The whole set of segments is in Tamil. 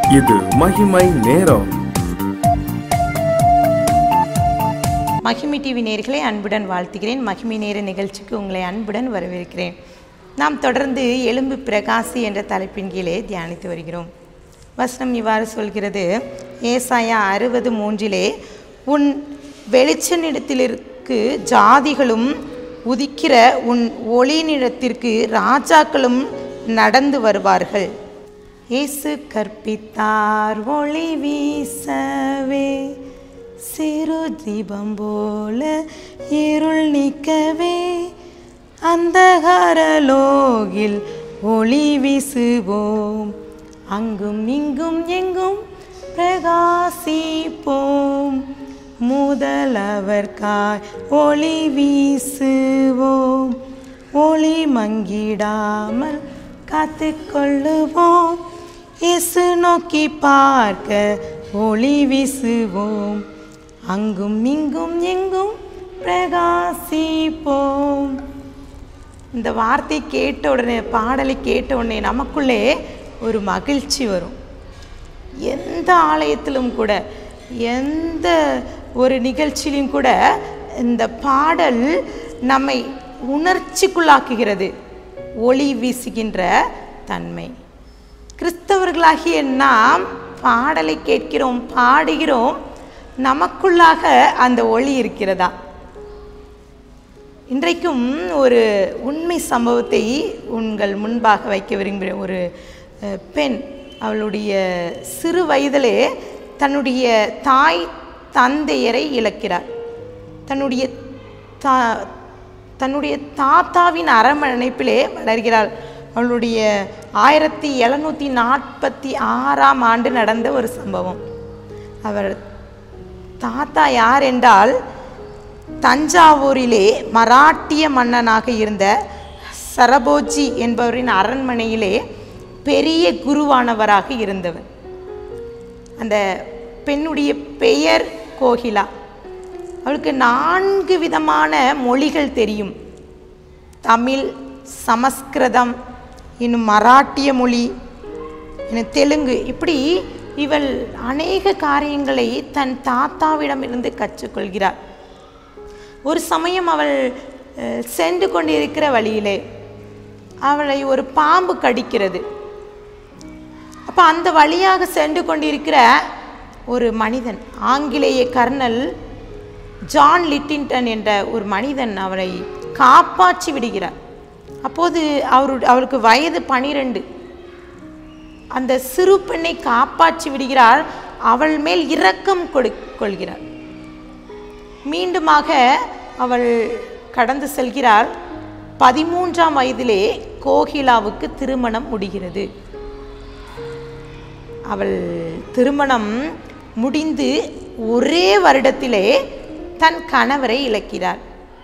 இது மகிமை நேரம் மகிமை டிவி நேர்களை அன்புடன் வாழ்த்துகிறேன் மகிமை நேர நிகழ்ச்சிக்கு உங்களை அன்புடன் வரவேற்கிறேன் நாம் தொடர்ந்து எலும்பு பிரகாசி என்ற தலைப்பின் கீழே தியானித்து வருகிறோம் வசனம் இவ்வாறு சொல்கிறது ஏசாயா அறுபது மூன்றிலே உன் வெளிச்சனிடத்திலிருக்கு ஜாதிகளும் உதிக்கிற உன் ஒளிநிலத்திற்கு ராஜாக்களும் நடந்து வருவார்கள் இயேசு கற்பித்தார் ஒளி வீசவே சிறு தீபம் போல இருள் நீக்கவே அந்தகாரலோகில் ஒளி வீசுவோம் அங்கும் இங்கும் எங்கும் பிரகாசிப்போம் முதலவர்காய் ஒளி வீசுவோம் ஒளி மங்கிடாமல் காத்துக்கொள்ளுவோம் இயேசு நோக்கி பார்க்க ஒளி வீசுவோம் அங்கும் இங்கும் எங்கும் பிரகாசிப்போம் இந்த வார்த்தை கேட்ட உடனே பாடலை கேட்ட உடனே நமக்குள்ளே ஒரு மகிழ்ச்சி வரும் எந்த ஆலயத்திலும் கூட எந்த ஒரு நிகழ்ச்சியிலும் கூட இந்த பாடல் நம்மை உணர்ச்சிக்குள்ளாக்குகிறது ஒளி வீசுகின்ற தன்மை கிறிஸ்தவர்களாகிய நாம் பாடலை கேட்கிறோம் பாடுகிறோம் நமக்குள்ளாக அந்த ஒளி இருக்கிறதா இன்றைக்கும் ஒரு உண்மை சம்பவத்தை உங்கள் முன்பாக வைக்க விரும்புகிறேன் ஒரு அஹ், பெண் அவளுடைய சிறு வயதிலே தன்னுடைய தாய் தந்தையரை இழக்கிறார் தன்னுடைய தா தன்னுடைய தாத்தாவின் அரவணைப்பிலே வளர்கிறாள் அவளுடைய ஆயிரத்தி எழுநூற்றி நாற்பத்தி ஆறாம் ஆண்டு நடந்த ஒரு சம்பவம் அவர் தாத்தா யார் என்றால் தஞ்சாவூரிலே மராட்டிய மன்னனாக இருந்த சரபோஜி என்பவரின் அரண்மனையிலே பெரிய குருவானவராக இருந்தவர் அந்த பெண்ணுடைய பெயர் கோகிலா அவளுக்கு நான்கு விதமான மொழிகள் தெரியும் தமிழ் சமஸ்கிருதம் இன்னும் மராட்டிய மொழி இன்னும் தெலுங்கு இப்படி இவள் அநேக காரியங்களை தன் தாத்தாவிடமிருந்து கற்றுக்கொள்கிறார் ஒரு சமயம் அவள் அஹ், சென்று கொண்டிருக்கிற வழியிலே அவளை ஒரு பாம்பு கடிக்கிறது அப்போ அந்த வழியாக சென்று கொண்டிருக்கிற ஒரு மனிதன் ஆங்கிலேய கர்னல் ஜான் லிட்டின்டன் என்ற ஒரு மனிதன் அவளை காப்பாற்றி விடுகிறார் அப்போது அவரு அவளுக்கு வயது பனிரெண்டு அந்த சிறு பெண்ணை காப்பாற்றி விடுகிறார் அவள் மேல் இரக்கம் கொடு கொள்கிறார் மீண்டுமாக அவள் கடந்து செல்கிறாள் பதிமூன்றாம் வயதிலே கோகிலாவுக்கு திருமணம் முடிகிறது அவள் திருமணம் முடிந்து ஒரே வருடத்திலே தன் கணவரை இழக்கிறார்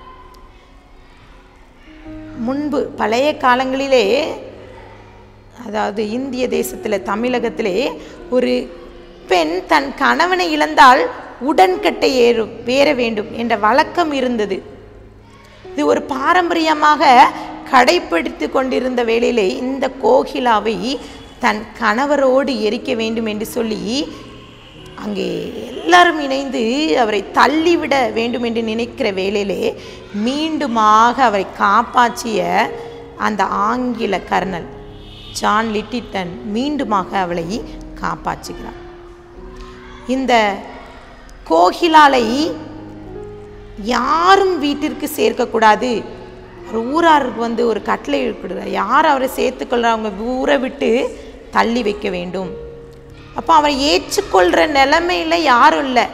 முன்பு பழைய காலங்களிலே அதாவது இந்திய தேசத்தில் தமிழகத்திலே ஒரு பெண் தன் கணவனை இழந்தால் உடன்கட்டை ஏறும் வேற வேண்டும் என்ற வழக்கம் இருந்தது இது ஒரு பாரம்பரியமாக கடைப்பிடித்து கொண்டிருந்த வேளையிலே இந்த கோகிலாவை தன் கணவரோடு எரிக்க வேண்டும் என்று சொல்லி அங்கே எல்லாரும் இணைந்து அவரை தள்ளிவிட வேண்டும் என்று நினைக்கிற வேளையிலே மீண்டுமாக அவரை காப்பாற்றிய அந்த ஆங்கில கர்னல் ஜான் லிட்டிட்டன் மீண்டுமாக அவளை காப்பாற்றுகிறார் இந்த கோகிலாலை யாரும் வீட்டிற்கு சேர்க்கக்கூடாது ஒரு ஊராருக்கு வந்து ஒரு கட்டளை கொடுக்குறார் யார் அவரை சேர்த்துக்கொள்கிற அவங்க ஊரை விட்டு தள்ளி வைக்க வேண்டும் அப்போ அவரை ஏற்றுக்கொள்கிற நிலைமையில் யாரும் இல்லை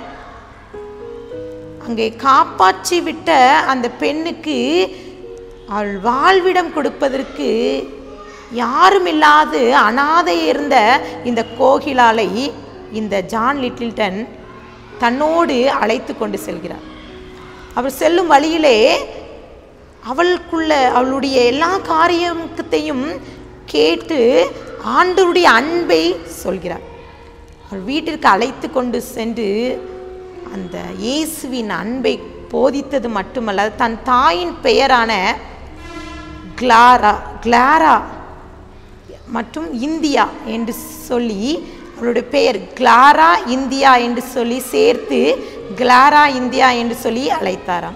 அங்கே காப்பாற்றி விட்ட அந்த பெண்ணுக்கு அவள் வாழ்விடம் கொடுப்பதற்கு யாரும் இல்லாது அனாதை இருந்த இந்த கோகிலாலை இந்த ஜான் லிட்டில்டன் தன்னோடு அழைத்து கொண்டு செல்கிறார் அவர் செல்லும் வழியிலே அவளுக்குள்ள அவளுடைய எல்லா காரியத்தையும் கேட்டு ஆண்டவருடைய அன்பை சொல்கிறார் அவள் வீட்டிற்கு அழைத்து கொண்டு சென்று அந்த இயேசுவின் அன்பை போதித்தது மட்டுமல்ல தன் தாயின் பெயரான கிளாரா கிளாரா மற்றும் இந்தியா என்று சொல்லி அவளுடைய பெயர் கிளாரா இந்தியா என்று சொல்லி சேர்த்து கிளாரா இந்தியா என்று சொல்லி அழைத்தாராம்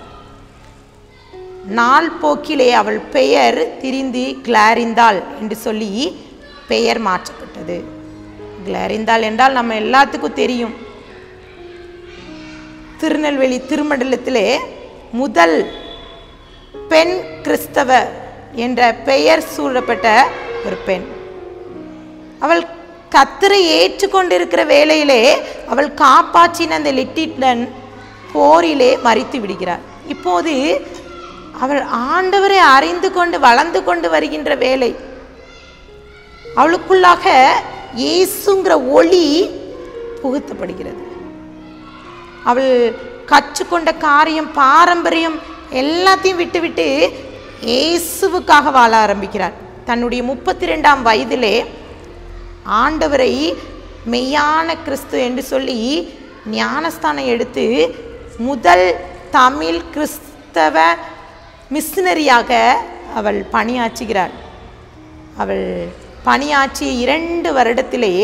நாள் போக்கிலே அவள் பெயர் திரிந்து கிளாரிந்தாள் என்று சொல்லி பெயர் மாற்றப்பட்டது கிளாரிந்தாள் என்றால் நம்ம எல்லாத்துக்கும் தெரியும் திருநெல்வேலி திருமண்டலத்திலே முதல் பெண் கிறிஸ்தவ என்ற பெயர் சூழப்பட்ட ஒரு பெண் அவள் கத்தரை ஏற்றுக்கொண்டிருக்கிற வேளையிலே அவள் காப்பாற்றின அந்த லிட்டிட்டன் போரிலே மறித்து விடுகிறார் இப்போது அவள் ஆண்டவரை அறிந்து கொண்டு வளர்ந்து கொண்டு வருகின்ற வேலை அவளுக்குள்ளாக இயேசுங்கிற ஒளி புகுத்தப்படுகிறது அவள் கற்றுக்கொண்ட காரியம் பாரம்பரியம் எல்லாத்தையும் விட்டுவிட்டு இயேசுவுக்காக வாழ ஆரம்பிக்கிறார் தன்னுடைய முப்பத்தி ரெண்டாம் வயதிலே ஆண்டவரை மெய்யான கிறிஸ்து என்று சொல்லி ஞானஸ்தானம் எடுத்து முதல் தமிழ் கிறிஸ்தவ மிஷினரியாக அவள் பணியாற்றுகிறாள் அவள் பணியாற்றிய இரண்டு வருடத்திலே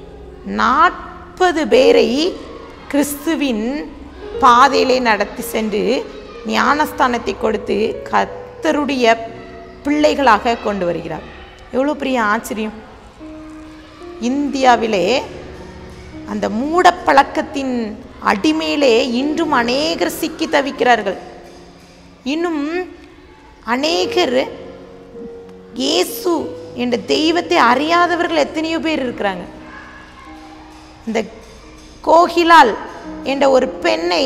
நாற்பது பேரை கிறிஸ்துவின் பாதையிலே நடத்தி சென்று ஞானஸ்தானத்தை கொடுத்து கத்தருடைய பிள்ளைகளாக கொண்டு வருகிறார் எவ்வளோ பெரிய ஆச்சரியம் இந்தியாவிலே அந்த மூடப்பழக்கத்தின் அடிமையிலே இன்றும் அநேகர் சிக்கி தவிக்கிறார்கள் இன்னும் அநேகர் இயேசு என்ற தெய்வத்தை அறியாதவர்கள் எத்தனையோ பேர் இருக்கிறாங்க இந்த கோகிலால் என்ற ஒரு பெண்ணை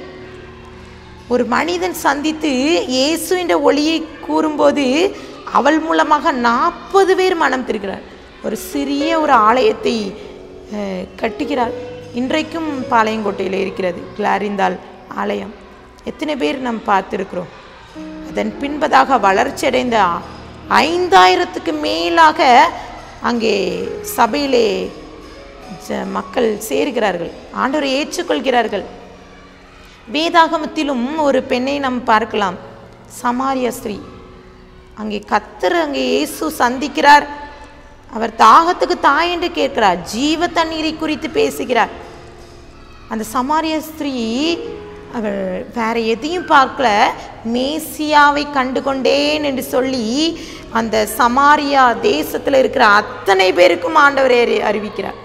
ஒரு மனிதன் சந்தித்து இயேசு என்ற ஒளியை கூறும்போது அவள் மூலமாக நாற்பது பேர் மனம் திருக்கிறார் ஒரு சிறிய ஒரு ஆலயத்தை அஹ், கட்டுகிறாள் இன்றைக்கும் பாளையங்கோட்டையில் இருக்கிறது கிளாரிந்தாள் ஆலயம் எத்தனை பேர் நாம் பார்த்துருக்கிறோம் அதன் பின்பதாக வளர்ச்சியடைந்த ஐந்தாயிரத்துக்கு மேலாக அங்கே சபையிலே ஜ- மக்கள் சேருகிறார்கள் ஆண்டவரை ஏற்றுக்கொள்கிறார்கள் வேதாகமத்திலும் ஒரு பெண்ணை நாம் பார்க்கலாம் சமாரிய ஸ்திரீ அங்கே கத்தர் அங்கே இயேசு சந்திக்கிறார் அவர் தாகத்துக்கு தாய் என்று கேட்கிறார் ஜீவ தண்ணீரை குறித்து பேசுகிறார் அந்த சமாரிய ஸ்திரீ அவள் வேற எதையும் பார்க்கல மேசியாவை கண்டு கொண்டேன் என்று சொல்லி அந்த சமாரியா தேசத்தில் இருக்கிற அத்தனை பேருக்கும் ஆண்டவரை அறி- அறிவிக்கிறார்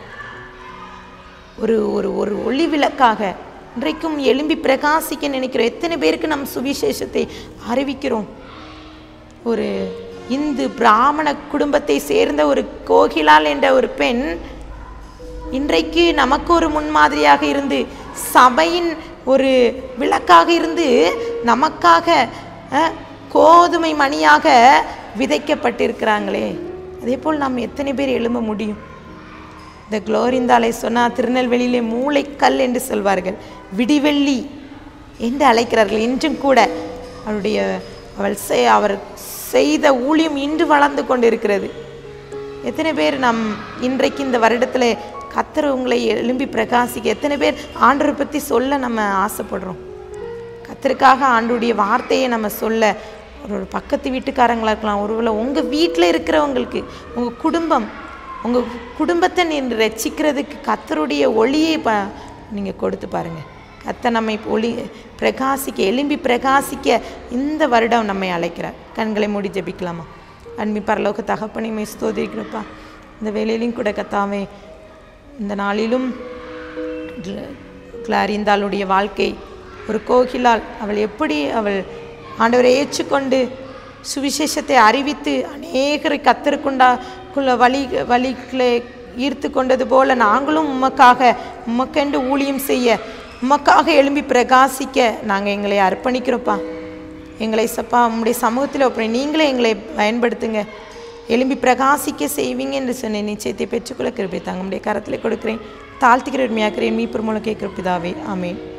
ஒரு ஒரு ஒரு ஒளி விளக்காக இன்றைக்கும் எழும்பி பிரகாசிக்க நினைக்கிறோம் எத்தனை பேருக்கு நம் சுவிசேஷத்தை அறிவிக்கிறோம் ஒரு இந்து பிராமண குடும்பத்தை சேர்ந்த ஒரு கோகிலால் என்ற ஒரு பெண் இன்றைக்கு நமக்கு ஒரு முன்மாதிரியாக இருந்து சபையின் ஒரு விளக்காக இருந்து நமக்காக அஹ், கோதுமை மணியாக விதைக்கப்பட்டிருக்கிறாங்களே அதே போல் நாம் எத்தனை பேர் எழும்ப முடியும் இந்த குளோரிந்தாலை சொன்னால் திருநெல்வேலியிலே மூளைக்கல் என்று சொல்வார்கள் விடிவெள்ளி என்று அழைக்கிறார்கள் இன்றும் கூட அவருடைய அவள் செய் அவர் செய்த ஊழியம் இன்று வளர்ந்து கொண்டிருக்கிறது எத்தனை பேர் நம் இன்றைக்கு இந்த வருடத்தில் கத்தர் உங்களை எழும்பி பிரகாசிக்க எத்தனை பேர் ஆண்டரை பற்றி சொல்ல நம்ம ஆசைப்படுறோம் கத்தருக்காக ஆண்டுடைய வார்த்தையை நம்ம சொல்ல ஒரு ஒரு பக்கத்து வீட்டுக்காரங்களா இருக்கலாம் ஒருவேளை உங்கள் வீட்டில் இருக்கிறவங்களுக்கு உங்கள் குடும்பம் உங்கள் குடும்பத்தை நீ ரட்சிக்கிறதுக்கு கத்தருடைய ஒளியை ப நீங்கள் கொடுத்து பாருங்கள் கத்த நம்மை ஒளி பிரகாசிக்க எலும்பி பிரகாசிக்க இந்த வருடம் நம்மை அழைக்கிறார் கண்களை மூடி ஜெபிக்கலாமா அன்பி பரலோக தகப்பனையுமே ஸ்தோதிக்கிறப்பா இந்த வேலையிலையும் கூட கத்தாவே இந்த நாளிலும் கிள- கிளாரிந்தாளுடைய வாழ்க்கை ஒரு கோகிலால் அவள் எப்படி அவள் ஆண்டவரை ஏற்றுக்கொண்டு சுவிசேஷத்தை அறிவித்து அநேகரை கத்தருக்குண்டா குள்ள வழி வழிகளை ஈர்த்து கொண்டது போல நாங்களும் உமக்காக உமக்கென்று ஊழியம் செய்ய உமக்காக எழும்பி பிரகாசிக்க நாங்கள் எங்களை அர்ப்பணிக்கிறோப்பா எங்களை சப்பா உம்முடைய சமூகத்தில் அப்புறம் நீங்களே எங்களை பயன்படுத்துங்க எழும்பி பிரகாசிக்க செய்வீங்க என்று சொன்ன நிச்சயத்தை பெற்றுக்கொள்ள கிருபை தாங்க உம்முடைய கரத்தில் கொடுக்கிறேன் தாழ்த்துக்கிற உண்மையாக்கிறேன் மீப்பர் மூலம் கேட்கிற பிதாவே ஆமேன்